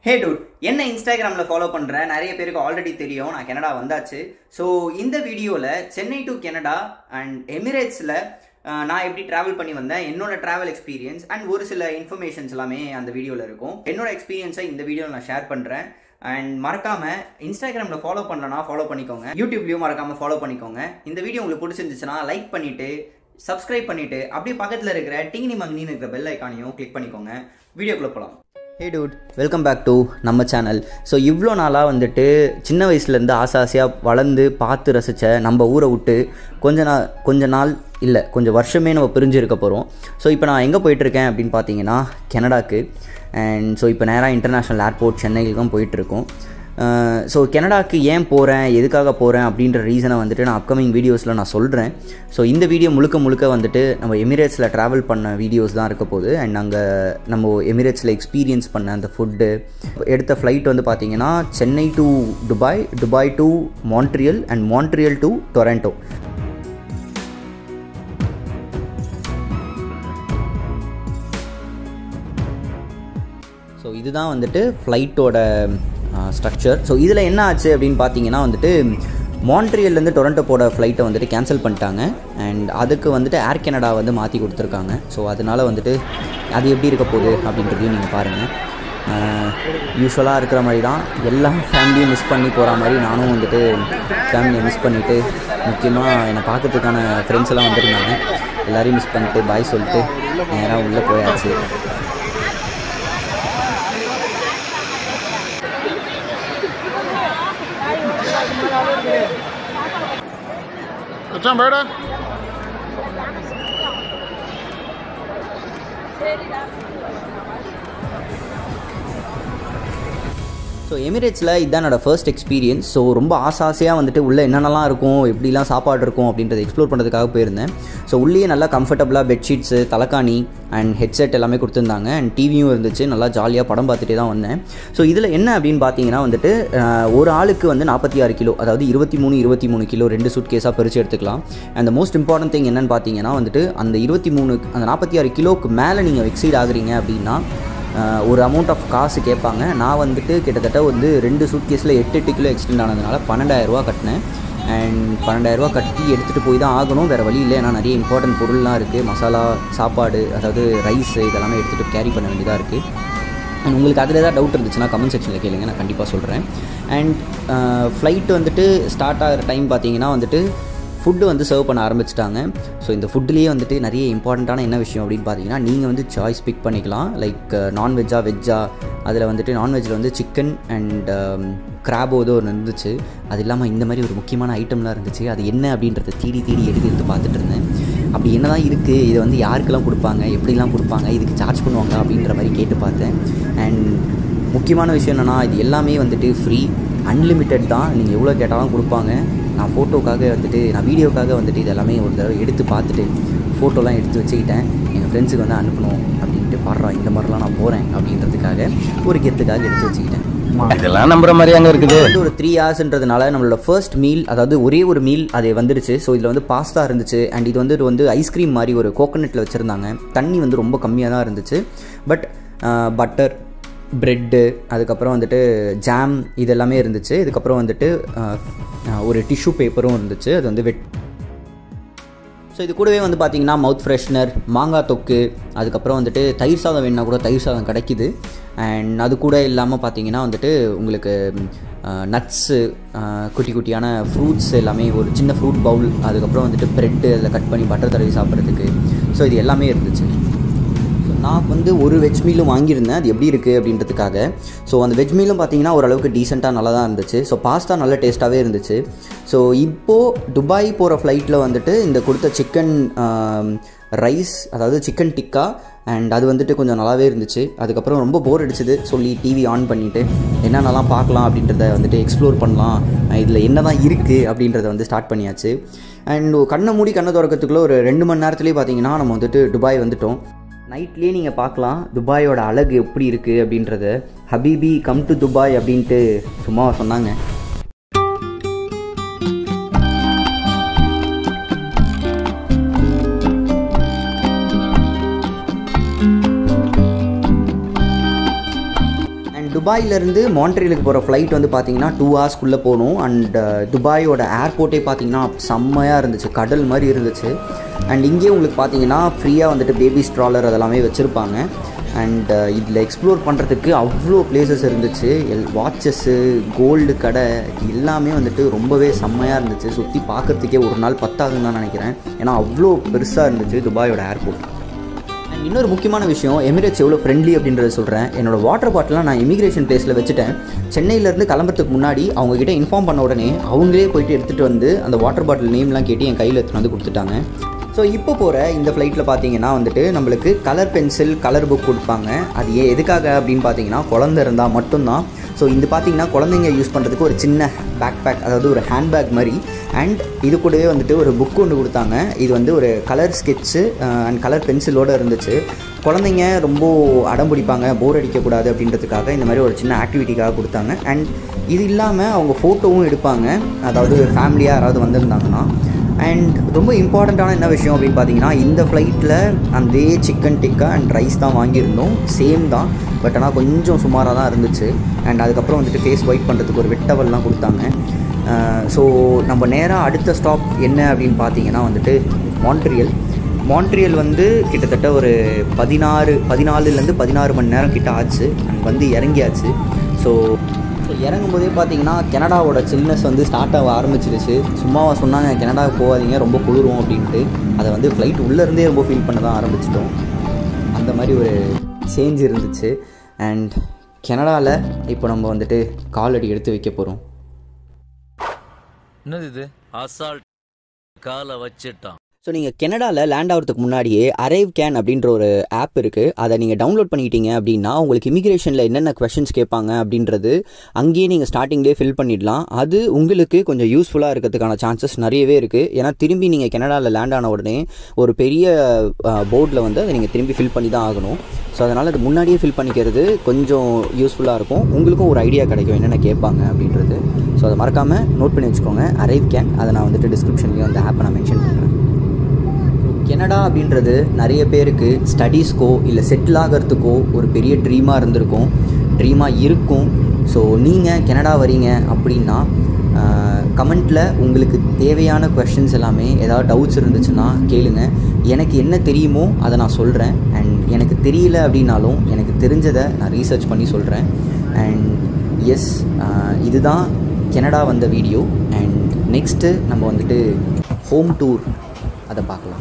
ஹே dude என்ன இன்ஸ்டாகிராமில் follow பண்ணுற நிறைய பேருக்கு ஆல்ரெடி தெரியும் நான் கனடா வந்தாச்சு ஸோ இந்த வீடியோவில் சென்னை டு கனடா அண்ட் எமிரேட்ஸில் நான் எப்படி ட்ராவல் பண்ணி வந்தேன் என்னோட ட்ராவல் எக்ஸ்பீரியன்ஸ் அண்ட் ஒரு சில இன்ஃபர்மேஷன்ஸ் எல்லாமே அந்த வீடியோவில் இருக்கும் என்னோட எக்ஸ்பீரியன்ஸை இந்த வீடியோவில் நான் ஷேர் பண்ணுறேன் அண்ட் மறக்காம இன்ஸ்டாகிராமில் ஃபாலோ பண்ணலனா ஃபாலோ பண்ணிக்கோங்க யூடியூப்லேயும் மறக்காம ஃபாலோ பண்ணிக்கோங்க இந்த வீடியோ உங்களுக்கு பிடிச்சிருந்துச்சுன்னா லைக் பண்ணிட்டு சப்ஸ்கிரைப் பண்ணிட்டு அப்படியே பக்கத்தில் இருக்கிற டிங்கினி மங்கினின்னு இருக்கிற பெல் ஐக்கானையும் கிளிக் பண்ணிக்கோங்க வீடியோக்குள்ளே போகலாம் hey dude welcome back to நம்ம சேனல் ஸோ இவ்வளோ நாளாக வந்துட்டு சின்ன வயசுலேருந்து ஆசை ஆசையாக வளர்ந்து பார்த்து ரசித்த நம்ம ஊரை விட்டு கொஞ்ச நாள் கொஞ்ச நாள் இல்லை கொஞ்சம் வருஷமே நம்ம பிரிஞ்சு இருக்க போகிறோம் ஸோ இப்போ நான் எங்கே போயிட்டுருக்கேன் அப்படின்னு பார்த்தீங்கன்னா கனடாக்கு அண்ட் ஸோ இப்போ நேராக இன்டர்நேஷ்னல் ஏர்போர்ட் சென்னையில் தான் போயிட்டுருக்கோம் ஸோ கனடாக்கு ஏன் போகிறேன் எதுக்காக போகிறேன் அப்படின்ற ரீசனை வந்துட்டு நான் அப்கமிங் வீடியோஸில் நான் சொல்கிறேன் ஸோ இந்த வீடியோ முழுக்க முழுக்க வந்துட்டு நம்ம எமிரேட்ஸில் ட்ராவல் பண்ண வீடியோஸ் தான் இருக்க போகுது அண்ட் அங்கே நம்ம எமிரேட்ஸில் எக்ஸ்பீரியன்ஸ் பண்ண அந்த ஃபுட்டு எடுத்த ஃப்ளைட் வந்து பார்த்தீங்கன்னா Chennai to Dubai Dubai to Montreal and Montreal to Toronto so இதுதான் வந்துட்டு ஃப்ளைட்டோட ஸ்ட்ரக்சர் ஸோ இதில் என்ன ஆச்சு அப்படின்னு பார்த்தீங்கன்னா வந்துட்டு மான்ட்ரியல்லேருந்து டொரண்டோ போட ஃப்ளைட்டை வந்துட்டு கேன்சல் பண்ணிட்டாங்க அண்ட் அதுக்கு வந்துட்டு ஏர் கனடா வந்து மாற்றி கொடுத்துருக்காங்க ஸோ அதனால் வந்துட்டு அது எப்படி இருக்க போகுது அப்படின்றதையும் நீங்கள் பாருங்கள் யூஸ்வலாக இருக்கிற மாதிரி தான் எல்லா ஃபேமிலியும் மிஸ் பண்ணி போகிற மாதிரி நானும் வந்துட்டு ஃபேமிலியை மிஸ் பண்ணிவிட்டு முக்கியமாக என்னை பார்க்கறதுக்கான ஃப்ரெண்ட்ஸ் எல்லாம் வந்திருந்தாங்க எல்லோரையும் மிஸ் பண்ணிட்டு பாய் சொல்லிட்டு நேராக உள்ளே போயாச்சு மச்சான் பேடா ஸோ எமிரேட்ஸில் இதுதான் என்னோட ஃபர்ஸ்ட் எக்ஸ்பீரியன்ஸ் ஸோ ரொம்ப ஆசை ஆசையாக வந்துட்டு உள்ளே என்னென்னலாம் இருக்கும் எப்படிலாம் சாப்பாடு இருக்கும் அப்படின்றத எக்ஸ்ப்ளோர் பண்ணுறதுக்காக போயிருந்தேன் ஸோ உள்ளேயே நல்லா கம்ஃபர்டபுளாக பெட்ஷீட்ஸு தலைக்காணி அண்ட் ஹெட்செட் எல்லாமே கொடுத்துருந்தாங்க அண்ட் டிவியும் இருந்துச்சு நல்லா ஜாலியாக படம் பார்த்துட்டே தான் வந்தேன் ஸோ இதில் என்ன அப்படின்னு பார்த்தீங்கன்னா வந்துட்டு ஒரு ஆளுக்கு வந்து நாற்பத்தி ஆறு கிலோ அதாவது இருபத்தி மூணு இருபத்தி மூணு கிலோ ரெண்டு சூட் கேஸாக பிரித்து எடுத்துக்கலாம் அண்ட் மோஸ்ட் இம்பார்ட்டன்ட் திங் என்னென்னு பார்த்தீங்கன்னா வந்துட்டு அந்த இருபத்தி மூணு அந்த நாற்பத்தி ஆறு கிலோக்கு மேலே நீங்கள் எக்ஸைட் ஆகுறீங்க அப்படின்னா ஒரு அமௌண்ட் ஆஃப் காசு கேட்பாங்க நான் வந்துட்டு கிட்டத்தட்ட வந்து ரெண்டு சூட் கேஸில் எட்டு எட்டு கிலோ எக்ஸ்டெண்ட் ஆனதுனால பன்னெண்டாயிரரூவா கட்டினேன் அண்ட் பன்னெண்டாயிரரூவா கட்டி எடுத்துகிட்டு போய் தான் ஆகணும் வேறு வழி இல்லை ஏன்னா நிறைய இம்பார்ட்டன்ட் பொருள்லாம் இருக்குது மசாலா சாப்பாடு அதாவது ரைஸ் இதெல்லாமே எடுத்துகிட்டு கேரி பண்ண வேண்டியதாக இருக்குது அண்ட் உங்களுக்கு அதில் ஏதாவது டவுட் இருந்துச்சுன்னா கமெண்ட் செக்ஷனில் கேளுங்க நான் கண்டிப்பாக சொல்கிறேன் அண்ட் ஃப்ளைட் வந்துட்டு ஸ்டார்ட் ஆகிற டைம் பார்த்தீங்கன்னா வந்துட்டு ஃபுட்டு வந்து சர்வ் பண்ண ஆரம்பிச்சிட்டாங்க ஸோ இந்த ஃபுட்லேயே வந்துட்டு நிறைய இம்பார்ட்டண்ட்டான என்ன விஷயம் அப்படின்னு பார்த்தீங்கன்னா நீங்கள் வந்து சாய்ஸ் பிக் பண்ணிக்கலாம் லைக் நான்வெஜ்ஜா வெஜ்ஜா அதில் வந்துட்டு நான்வெஜ்ஜில் வந்து சிக்கன் அண்ட் கிராபோ ஏதோ ஒன்று இருந்துச்சு அது இல்லாமல் இந்த மாதிரி ஒரு முக்கியமான ஐட்டம்லாம் இருந்துச்சு அது என்ன அப்படின்றத தேடி தேடி எடுத்து எடுத்து பார்த்துட்டு இருந்தேன் அப்படி என்ன தான் இருக்குது இதை வந்து யாருக்கெல்லாம் கொடுப்பாங்க எப்படிலாம் கொடுப்பாங்க இதுக்கு சார்ஜ் பண்ணுவாங்க அப்படின்ற மாதிரி கேட்டு பார்த்தேன் அண்ட் முக்கியமான விஷயம் என்னென்னா இது எல்லாமே வந்துட்டு ஃப்ரீ அன்லிமிட்டெட் தான் நீங்கள் எவ்வளோ கேட்டாலும் கொடுப்பாங்க நான் ஃபோட்டோக்காக வந்துட்டு நான் வீடியோக்காக வந்துட்டு இது எல்லாமே ஒரு தடவை எடுத்து பார்த்துட்டு ஃபோட்டோலாம் எடுத்து வச்சுக்கிட்டேன் எங்கள் ஃப்ரெண்ட்ஸுக்கு வந்து அனுப்பணும் அப்படின்ட்டு பாடுறோம் இந்த மாதிரிலாம் நான் போகிறேன் அப்படின்றதுக்காக ஒரு கெத்துக்காக எடுத்து வச்சுக்கிட்டேன் இதெல்லாம் நம்புற மாதிரி அங்க இருக்குது வந்து ஒரு த்ரீ ஹவர்ஸ்ன்றதுனால நம்மளோட ஃபர்ஸ்ட் மீல் அதாவது ஒரே ஒரு மீல் அது வந்துருச்சு ஸோ இதில் வந்து பாஸ்தா இருந்துச்சு அண்ட் இது வந்து வந்து ஐஸ்கிரீம் மாதிரி ஒரு கோகோனட்டில் வச்சுருந்தாங்க தண்ணி வந்து ரொம்ப கம்மியாக தான் இருந்துச்சு பட் பட்டர் ப்ரெட்டு அதுக்கப்புறம் வந்துட்டு ஜாம் இது எல்லாமே இருந்துச்சு இதுக்கப்புறம் வந்துட்டு ஒரு டிஷ்யூ பேப்பரும் இருந்துச்சு அது வந்து வெட் ஸோ இது கூடவே வந்து பார்த்தீங்கன்னா மவுத் ஃப்ரெஷ்னர் மாங்காய் தொக்கு அதுக்கப்புறம் வந்துட்டு தயிர் சாதம் வேணுன்னா கூட தயிர் சாதம் கிடைக்கிது அண்ட் அது கூட இல்லாமல் பார்த்தீங்கன்னா வந்துட்டு உங்களுக்கு நட்ஸு குட்டி குட்டியான ஃப்ரூட்ஸ் எல்லாமே ஒரு சின்ன ஃப்ரூட் பவுல் அதுக்கப்புறம் வந்துட்டு ப்ரெட்டு அதில் கட் பண்ணி பட்டர் தடவி சாப்பிட்றதுக்கு ஸோ இது எல்லாமே இருந்துச்சு நான் வந்து ஒரு வெஜ் மீலும் வாங்கியிருந்தேன் அது எப்படி இருக்குது அப்படின்றதுக்காக ஸோ அந்த வெஜ் மீலும் பார்த்தீங்கன்னா ஓரளவுக்கு டீசெண்டாக நல்லா தான் இருந்துச்சு ஸோ பாஸ்தா நல்ல டேஸ்ட்டாகவே இருந்துச்சு ஸோ இப்போது துபாய் போகிற ஃப்ளைட்டில் வந்துட்டு இந்த கொடுத்த சிக்கன் ரைஸ் அதாவது சிக்கன் டிக்கா அண்ட் அது வந்துட்டு கொஞ்சம் நல்லாவே இருந்துச்சு அதுக்கப்புறம் ரொம்ப போர் அடிச்சுது சொல்லி டிவி ஆன் பண்ணிவிட்டு என்னென்னலாம் பார்க்கலாம் அப்படின்றத வந்துட்டு எக்ஸ்ப்ளோர் பண்ணலாம் இதில் என்ன தான் இருக்குது அப்படின்றத வந்து ஸ்டார்ட் பண்ணியாச்சு அண்ட் கண்ணை மூடி கண்ணை திறக்கிறதுக்குள்ளே ஒரு ரெண்டு மணி நேரத்துலேயே பார்த்தீங்கன்னா நம்ம வந்துட்டு துபாய் வந்துட்டோம் நைட்லேயே நீங்கள் பார்க்கலாம் துபாயோட அழகு எப்படி இருக்குது அப்படின்றத ஹபீபி கம் டு துபாய் அப்படின்ட்டு சும்மா சொன்னாங்க துபாயிலேருந்து மான்ட்ரியலுக்கு போகிற ஃப்ளைட் வந்து பார்த்தீங்கன்னா டூ ஹவர்ஸ்க்குள்ளே போகணும் அண்ட் துபாயோட ஏர்போர்ட்டே பார்த்தீங்கன்னா செம்மையாக இருந்துச்சு கடல் மாதிரி இருந்துச்சு அண்ட் இங்கேயே உங்களுக்கு பார்த்தீங்கன்னா ஃப்ரீயாக வந்துட்டு பேபி ஸ்ட்ராலர் அதெல்லாமே வச்சுருப்பாங்க அண்ட் இதில் எக்ஸ்ப்ளோர் பண்ணுறதுக்கு அவ்வளோ பிளேசஸ் இருந்துச்சு எல் வாட்சஸ்ஸு கோல்டு கடை எல்லாமே வந்துட்டு ரொம்பவே செம்மையாக இருந்துச்சு சுற்றி பார்க்கறதுக்கே ஒரு நாள் பத்தாதுன்னு தான் நினைக்கிறேன் ஏன்னா அவ்வளோ பெருசாக இருந்துச்சு துபாயோட ஏர்போர்ட் அண்ட் இன்னொரு முக்கியமான விஷயம் எமிரேட்ஸ் எவ்வளோ ஃப்ரெண்ட்லி அப்படின்றத சொல்கிறேன் என்னோட வாட்டர் பாட்டிலாம் நான் இமிகிரேஷன் பிளேஸில் வச்சுட்டேன் சென்னையிலேருந்து கிளம்புறதுக்கு முன்னாடி அவங்ககிட்ட இன்ஃபார்ம் பண்ண உடனே அவங்களே போயிட்டு எடுத்துகிட்டு வந்து அந்த வாட்டர் பாட்டில் நேம்லாம் கேட்டு என் கையில் எடுத்துகிட்டு வந்து கொடுத்துட்டாங்க ஸோ இப்போ போகிற இந்த ஃப்ளைட்டில் பார்த்தீங்கன்னா வந்துட்டு நம்மளுக்கு கலர் பென்சில் கலர் புக் கொடுப்பாங்க அது ஏன் எதுக்காக அப்படின்னு பார்த்தீங்கன்னா குழந்த இருந்தால் மட்டும்தான் ஸோ இது பார்த்தீங்கன்னா குழந்தைங்க யூஸ் பண்ணுறதுக்கு ஒரு சின்ன பேக் பேக் அதாவது ஒரு ஹேண்ட்பேக் மாதிரி அண்ட் இது கூடவே வந்துட்டு ஒரு புக் ஒன்று கொடுத்தாங்க இது வந்து ஒரு கலர் ஸ்கெட்சு அண்ட் கலர் பென்சிலோடு இருந்துச்சு குழந்தைங்க ரொம்ப அடம் பிடிப்பாங்க போர் அடிக்கக்கூடாது அப்படின்றதுக்காக இந்த மாதிரி ஒரு சின்ன ஆக்டிவிட்டிக்காக கொடுத்தாங்க அண்ட் இது இல்லாமல் அவங்க ஃபோட்டோவும் எடுப்பாங்க அதாவது ஃபேமிலியாக யாராவது வந்திருந்தாங்கன்னா அண்ட் ரொம்ப இம்பார்ட்டண்ட்டான என்ன விஷயம் அப்படின்னு பார்த்தீங்கன்னா இந்த ஃப்ளைட்டில் அந்த சிக்கன் டிக்கா அண்ட் ரைஸ் தான் வாங்கியிருந்தோம் சேம் தான் பட் ஆனால் கொஞ்சம் சுமாராக தான் இருந்துச்சு அண்ட் அதுக்கப்புறம் வந்துட்டு ஃபேஸ் ஒயிட் பண்ணுறதுக்கு ஒரு வெட்டவல்லாம் கொடுத்தாங்க ஸோ நம்ம நேராக அடுத்த ஸ்டாப் என்ன அப்படின்னு பார்த்தீங்கன்னா வந்துட்டு மான்ட்ரியல் மான்ட்ரியல் வந்து கிட்டத்தட்ட ஒரு பதினாறு பதினாலுலேருந்து பதினாறு மணி நேரம் கிட்ட ஆச்சு அண்ட் வந்து இறங்கியாச்சு ஸோ ஸோ இறங்கும் போதே பார்த்தீங்கன்னா கனடாவோட சில்னஸ் வந்து ஸ்டார்ட் ஆக ஆரம்பிச்சிருச்சு சும்மாவா சொன்னாங்க கனடாவுக்கு போகாதீங்க ரொம்ப குளிரும் அப்படின்ட்டு அதை வந்து ஃப்ளைட் உள்ளேருந்தே ரொம்ப ஃபீல் பண்ண தான் ஆரம்பிச்சிட்டோம் அந்த மாதிரி ஒரு சேஞ்ச் இருந்துச்சு அண்ட் கனடாவில் இப்போ நம்ம வந்துட்டு காலடி எடுத்து வைக்க போகிறோம் என்னது இது அசால்ட் காலை வச்சிட்டான் ஸோ நீங்கள் கனடாவில் லேண்ட் ஆகிறதுக்கு முன்னாடியே அரைவ் கேன் அப்படின்ற ஒரு ஆப் இருக்குது அதை நீங்கள் டவுன்லோட் பண்ணிக்கிட்டீங்க அப்படின்னா உங்களுக்கு இமிகிரேஷனில் என்னென்ன கொஷின்ஸ் கேட்பாங்க அப்படின்றது அங்கேயே நீங்கள் ஸ்டார்டிங்லேயே ஃபில் பண்ணிடலாம் அது உங்களுக்கு கொஞ்சம் யூஸ்ஃபுல்லாக இருக்கிறதுக்கான சான்சஸ் நிறையவே இருக்குது ஏன்னா திரும்பி நீங்கள் கனடாவில் லேண்ட் ஆன உடனே ஒரு பெரிய போர்டில் வந்து அதை நீங்கள் திரும்பி ஃபில் பண்ணி தான் ஆகணும் ஸோ அதனால் அது முன்னாடியே ஃபில் பண்ணிக்கிறது கொஞ்சம் யூஸ்ஃபுல்லாக இருக்கும் உங்களுக்கும் ஒரு ஐடியா கிடைக்கும் என்னென்ன கேட்பாங்க அப்படின்றது ஸோ அதை மறக்காமல் நோட் பண்ணி வச்சுக்கோங்க அரைவ் கேன் அதை நான் வந்துட்டு டிஸ்கிரிப்ஷன்லேயும் அந்த ஆப்பை நான் மென்ஷன் பண்ணுறேன் கெனடா அப்படின்றது நிறைய பேருக்கு ஸ்டடீஸ்க்கோ இல்லை செட்டில் ஆகிறதுக்கோ ஒரு பெரிய ட்ரீமாக இருந்திருக்கும் ட்ரீமாக இருக்கும் ஸோ நீங்கள் கெனடா வரீங்க அப்படின்னா கமெண்ட்டில் உங்களுக்கு தேவையான கொஷின்ஸ் எல்லாமே ஏதாவது டவுட்ஸ் இருந்துச்சுன்னா கேளுங்க எனக்கு என்ன தெரியுமோ அதை நான் சொல்கிறேன் அண்ட் எனக்கு தெரியல அப்படின்னாலும் எனக்கு தெரிஞ்சதை நான் ரீசர்ச் பண்ணி சொல்கிறேன் அண்ட் எஸ் இதுதான் கெனடா வந்த வீடியோ அண்ட் நெக்ஸ்ட்டு நம்ம வந்துட்டு ஹோம் டூர் அதை பார்க்கலாம்